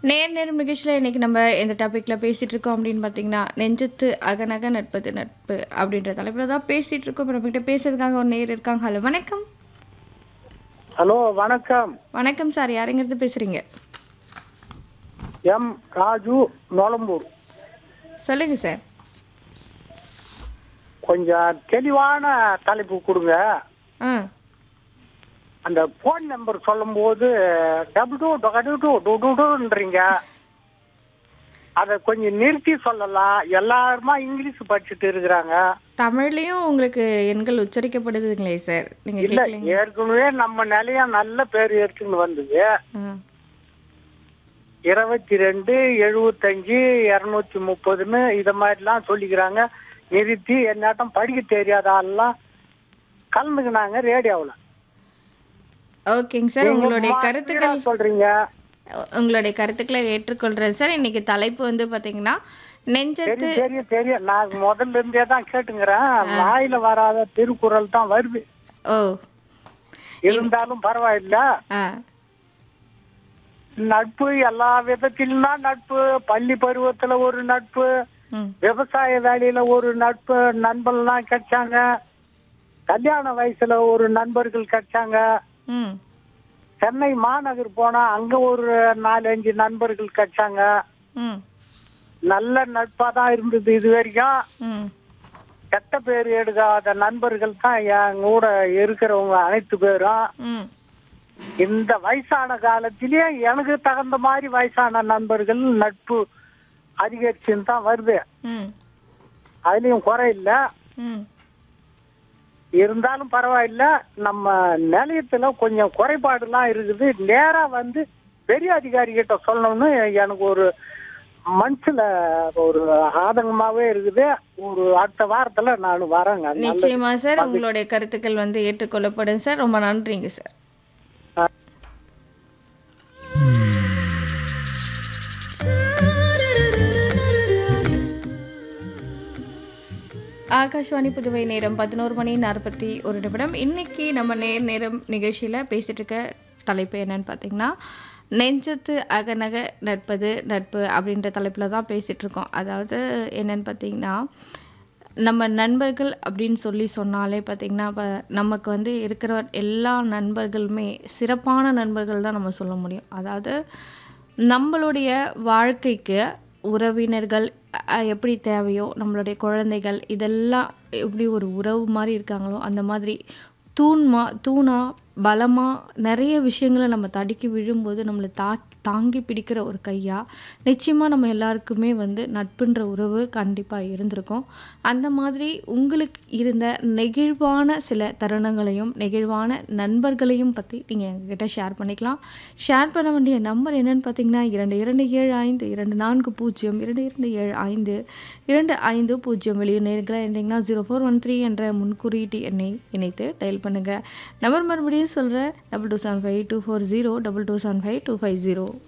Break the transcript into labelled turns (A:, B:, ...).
A: நேர் நேரம் நிகழ்ச்சியில் இன்றைக்கி நம்ம எந்த டாப்பிக்கில் பேசிகிட்டு இருக்கோம் அப்படின்னு பார்த்தீங்கன்னா நெஞ்சத்து அகநக நட்பது நட்பு அப்படின்ற தலைப்பில் தான் பேசிகிட்டு இருக்கோம் இப்போ நம்மகிட்ட பேசுறதுக்காக ஒரு நேர் இருக்காங்க ஹலோ வணக்கம்
B: ஹலோ வணக்கம்
A: வணக்கம் சார் யாருங்கிறது பேசுகிறீங்க
B: எம் ராஜு நொலம்பூர்
A: சொல்லுங்கள் சார்
B: கொஞ்சம் தெளிவான தலைப்பு கொடுங்க
A: ஆ
B: அந்த ஃபோன் நம்பர் சொல்லும்போது டபுள் டூ டொகடு டூ டூ டூ டூன்றீங்க அதை கொஞ்சம் நிறுத்தி சொல்லலாம் எல்லாருமா இங்கிலீஷ் படிச்சுட்டு இருக்கிறாங்க
A: தமிழ்லேயும் உங்களுக்கு எண்கள் உச்சரிக்கப்படுதுங்களே சார் நீங்கள்
B: இல்ல
A: கேட்கலீங்க
B: ஏற்கனவே நம்ம நிலையம் நல்ல பேர் எடுத்துன்னு வந்தது
A: ஆ
B: இருபத்தி ரெண்டு எழுபத்தஞ்சு இருநூத்தி முப்பதுன்னு இத மாதிரிலாம் சொல்லிக்கிறாங்க நிறுத்தி என்னாட்டம் படிக்க தெரியாத ஆள்லாம் கலந்துக்கினாங்க ரேடியோவில்
A: ஓகேங்க சார் உங்களுடைய கருத்துக்கள்
B: சொல்றீங்க
A: உங்களுடைய கருத்துக்களை ஏற்றுக்கொள்கிறேன் சார் இன்னைக்கு தலைப்பு வந்து பார்த்தீங்கன்னா நெஞ்சத்து
B: தெரியும் தெரியும் தெரியும் நான் முதல்ல இருந்தே தான் கேட்டுங்கிறேன் வாயில வராத திருக்குறள் தான் வருது
A: ஓ
B: இருந்தாலும் பரவாயில்ல
A: ஆ
B: நட்பு எல்லா விதத்திலும் தான் நட்பு பள்ளி பருவத்துல ஒரு நட்பு
A: ம்
B: விவசாய வேலையில ஒரு நட்பு நண்பர்கள்லாம் கிடைச்சாங்க கல்யாண வயசுல ஒரு நண்பர்கள் கிடைச்சாங்க
A: ம்
B: சென்னை மாநகர் போனா அங்க ஒரு நாலஞ்சு நண்பர்கள் கிடைச்சாங்க
A: ம்
B: நல்ல நட்பா தான் இருந்தது இது வரைக்கும்
A: ம்
B: கெட்ட பேர் எடுக்காத நண்பர்கள் தான் என் கூட இருக்கிறவங்க அனைத்து பேரும்
A: ம்
B: இந்த வயசான காலத்திலேயே எனக்கு தகுந்த மாதிரி வயசான நண்பர்கள் நட்பு அதிகரிச்சுன்னு தான் வருது
A: ம்
B: அதுலயும் குறை இல்ல
A: ம்
B: இருந்தாலும் பரவாயில்ல நம்ம நிலையத்துல கொஞ்சம் குறைபாடுலாம் இருக்குது நேரா வந்து பெரிய அதிகாரி கிட்ட சொல்லணும்னு எனக்கு ஒரு மனசுல ஒரு ஆதங்கமாவே இருக்குது ஒரு அடுத்த வாரத்துல நான் வரேங்க நல்லது.
A: நிச்சயமா சார் உங்களுடைய கருத்துக்கள் வந்து ஏற்றுக்கொள்ளப்படும் சார் ரொம்ப நன்றிங்க சார் ஆகாஷ்வாணி புதுவை நேரம் பதினோரு மணி நாற்பத்தி ஒரு நிமிடம் இன்னைக்கு நம்ம நேர் நேரம் நிகழ்ச்சியில் பேசிட்டு இருக்க தலைப்பு என்னன்னு பார்த்தீங்கன்னா நெஞ்சத்து அகநக நட்பது நட்பு அப்படின்ற தலைப்பில் தான் பேசிகிட்டு இருக்கோம் அதாவது என்னன்னு பார்த்தீங்கன்னா நம்ம நண்பர்கள் அப்படின்னு சொல்லி சொன்னாலே பார்த்திங்கன்னா இப்போ நமக்கு வந்து இருக்கிற எல்லா நண்பர்களுமே சிறப்பான நண்பர்கள் தான் நம்ம சொல்ல முடியும் அதாவது நம்மளுடைய வாழ்க்கைக்கு உறவினர்கள் அஹ், எப்படி தேவையோ நம்மளுடைய குழந்தைகள் இதெல்லாம் எப்படி ஒரு உறவு மாதிரி இருக்காங்களோ அந்த மாதிரி தூண்மா தூணா பலமாக நிறைய விஷயங்களை நம்ம தடுக்கி விழும்போது நம்மளை தா தாங்கி பிடிக்கிற ஒரு கையா நிச்சயமாக நம்ம எல்லாருக்குமே வந்து நட்புன்ற உறவு கண்டிப்பாக இருந்திருக்கும் அந்த மாதிரி உங்களுக்கு இருந்த நெகிழ்வான சில தருணங்களையும் நெகிழ்வான நண்பர்களையும் பற்றி நீங்கள் எங்ககிட்ட ஷேர் பண்ணிக்கலாம் ஷேர் பண்ண வேண்டிய நம்பர் என்னன்னு பார்த்தீங்கன்னா இரண்டு இரண்டு ஏழு ஐந்து இரண்டு நான்கு பூஜ்ஜியம் இரண்டு இரண்டு ஏழு ஐந்து இரண்டு ஐந்து பூஜ்ஜியம் வெளியூர் நேர்களை இருந்தீங்கன்னா ஜீரோ ஃபோர் ஒன் த்ரீ என்ற முன்குறியீட்டு எண்ணை இணைத்து டயல் பண்ணுங்கள் நம்பர் மறுபடியும் சொல்கிறேன் double two seven five two four zero double two seven five two five zero